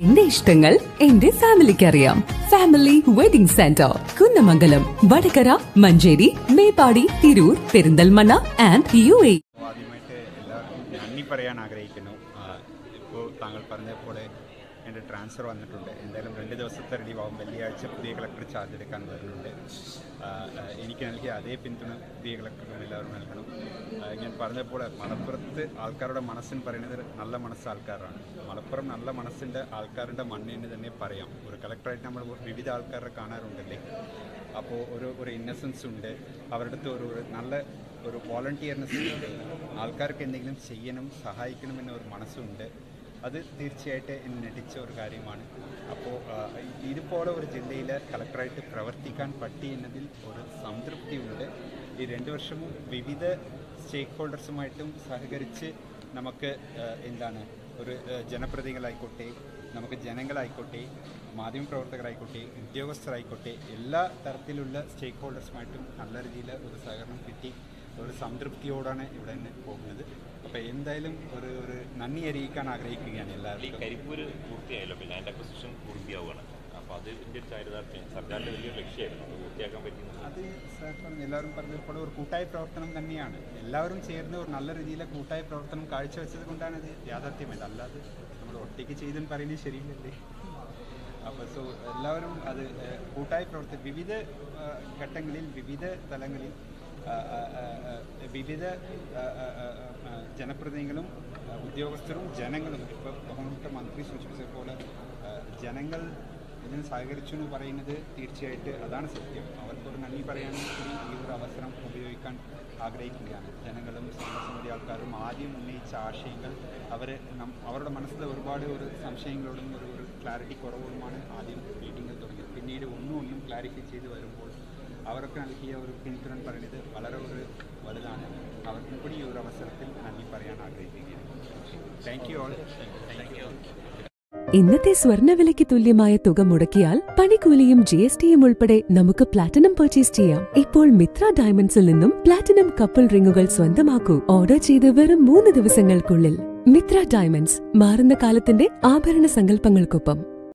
എന്റെ ഇഷ്ടങ്ങൾ എന്റെ ഫാമിലിക്ക് അറിയാം family wedding centre Kunnamangalam Vadakara Manjeri Meppadi Tirur Perinthalmanna and U A അപ്പോൾ ആദ്യമായിട്ട് എല്ലാവർക്കും നന്ദി പറയാൻ ആഗ്രഹിക്കുന്നു ഇപ്പോൾ താങ്കൾ പറഞ്ഞ പോലെ എൻ്റെ ട്രാൻസ്ഫർ വന്നിട്ടുണ്ട് എന്തായാലും രണ്ട് ദിവസത്തെ റിലീവ് ആവും വെള്ളിയാഴ്ച പുതിയ കളക്ടർ ചാർജ് എടുക്കാൻ വരുന്നുണ്ട് ആ, ആ, എനിക്ക് നൽകിയ അതേ പിന്തുണ പുതിയ കളക്ടർക്കും എല്ലാവരും നൽകണം ആ, ഞാൻ പറഞ്ഞപ്പോൾ മലപ്പുറത്ത് ആൾക്കാരുടെ മനസ്സിന് പറയുന്നത് നല്ല മനസ്സ് ആൾക്കാരാണ് മലപ്പുറം നല്ല മനസ്സിൻ്റെ ആൾക്കാരുടെ മണ്ണിന് തന്നെ പറയാം ഒരു കളക്ടറായിട്ട് നമ്മൾ വിവിധ ആൾക്കാരെ കാണാറുണ്ടല്ലേ അപ്പോൾ ഒരു ഒരു ഇന്നസെൻസ് ഉണ്ട് അവരുടെ അടുത്ത് ഒരു ഒരു നല്ല ഒരു വോളണ്ടിയർനെസ് ഉണ്ട് ആൾക്കാർക്ക് എന്തെങ്കിലും ചെയ്യണം സഹായിക്കണം എന്ന ഒരു മനസ്സുണ്ട് അത് തീർച്ചയായിട്ടും എന്നെ നടിച്ച ഒരു കാര്യമാണ് അപ്പോൾ ഇതുപോലെ ഒരു ജില്ലയിൽ കളക്ടറായിട്ട് പ്രവർത്തിക്കാൻ പറ്റി എന്നതിൽ ഒരു സംതൃപ്തിയുണ്ട് ഈ രണ്ട് വർഷവും വിവിധ സ്റ്റേക്ക് ഹോൾഡേഴ്സുമായിട്ടും സഹകരിച്ച് നമുക്ക് ആ, എന്താണ് ഒരു ആ, ജനപ്രതിനിധികളായിക്കോട്ടെ നമുക്ക് ജനങ്ങളായിക്കോട്ടെ മാധ്യമപ്രവർത്തകരായിക്കോട്ടെ ഉദ്യോഗസ്ഥരായിക്കോട്ടെ എല്ലാ തരത്തിലുള്ള സ്റ്റേക്ക് ഹോൾഡേഴ്സുമായിട്ടും നല്ല രീതിയിൽ ഒരു സഹകരണം കിട്ടി ഒരു സംതൃപ്തിയോടാണ് ഇവിടെ നിന്ന് പോകുന്നത് അപ്പോൾ എന്തായാലും ഒരു ഒരു നന്ദി അറിയിക്കാൻ ആഗ്രഹിക്കുകയാണ് ഈ എല്ലാവർക്കും കരിപ്പൂര് പൂർത്തിയായല്ലോ പിന്നെ ലാൻഡ് അക്വസിഷൻ പൂർത്തിയാവുകയാണ് അപ്പോൾ അത് ഇതിൻ്റെ ഒരു ചാരിതാർത്ഥ്യം സർക്കാരിൻ്റെ വലിയൊരു ലക്ഷ്യമായിരുന്നു അത് പൂർത്തിയാക്കാൻ പറ്റുന്നത് അത് സാർ പറഞ്ഞു എല്ലാവരും പറഞ്ഞതുപോലെ ഒരു കൂട്ടായ പ്രവർത്തനം തന്നെയാണ് എല്ലാവരും ചേർന്ന് ഒരു നല്ല രീതിയിലെ കൂട്ടായ പ്രവർത്തനം കാഴ്ചവെച്ചത് കൊണ്ടാണ് ഇത് യാഥാർത്ഥ്യമായത് അല്ലാതെ നമ്മൾ ഒറ്റയ്ക്ക് ചെയ്തെന്ന് പറയുന്നത് ശരിയല്ലല്ലേ അപ്പോൾ സോ എല്ലാവരും അത് ഏഹ്, കൂട്ടായ പ്രവർത്തി വിവിധ ആ, ഘട്ടങ്ങളിൽ വിവിധ തലങ്ങളിൽ ആ, ആ, ആ, ആ, വിവിധ ആ, ആ, ആ, ആ, ജനപ്രതിനിധികളും ആ, ഉദ്യോഗസ്ഥരും ജനങ്ങളും ഇപ്പോൾ ബഹുമാനപ്പെട്ട മന്ത്രി സൂചിപ്പിച്ചത് പോലെ ആ, ജനങ്ങൾ ഇതിന് സഹകരിച്ചു എന്ന് പറയുന്നത് തീർച്ചയായിട്ട് അതാണ് സത്യം അവർക്കൊരു നന്ദി പറയാനും കൂടി ഈ ഒരു അവസരം ഉപയോഗിക്കാൻ ആഗ്രഹിക്കുകയാണ് ജനങ്ങളും സമരസമിതി ആൾക്കാരും ആദ്യം ഉന്നയിച്ച ആശയങ്ങൾ അവർ അവരുടെ മനസ്സിൽ ഒരുപാട് ഒരു സംശയങ്ങളോടും ഒരു ഒരു ക്ലാരിറ്റി കുറവുമാണ് ആദ്യം മീറ്റിങ്ങിൽ തുടങ്ങിയത് പിന്നീട് ഒന്നും ഒന്നും ക്ലാരിഫൈ ചെയ്ത് വരുമ്പോൾ അവർക്ക് നൽകിയ ഒരു പിന്തുണ പറയുന്നത് വളരെ ഒരു വലുതാണ് അവർക്കും കൂടി ഈ ഒരു അവസരത്തിൽ നന്ദി പറയാൻ ആഗ്രഹിക്കുകയാണ് thank you all thank you ഇന്നത്തെ സ്വർണ്ണവിലയ്ക്ക് തുല്യമായ തുക മുടക്കിയാൽ പണിക്കൂലിയും ജി എസ് ടിയും ഉൾപ്പെടെ നമുക്ക് പ്ലാറ്റിനം പർച്ചേസ് ചെയ്യാം ഇപ്പോൾ മിത്ര ഡയമണ്ട്സിൽ നിന്നും പ്ലാറ്റിനം കപ്പിൾ റിങ്ങുകൾ സ്വന്തമാക്കൂ ഓർഡർ ചെയ്ത് വെറും മൂന്ന് ദിവസങ്ങൾക്കുള്ളിൽ മിത്ര ഡയമണ്ട്സ് മാറുന്ന കാലത്തിന്റെ ആഭരണ സങ്കല്പങ്ങൾക്കൊപ്പം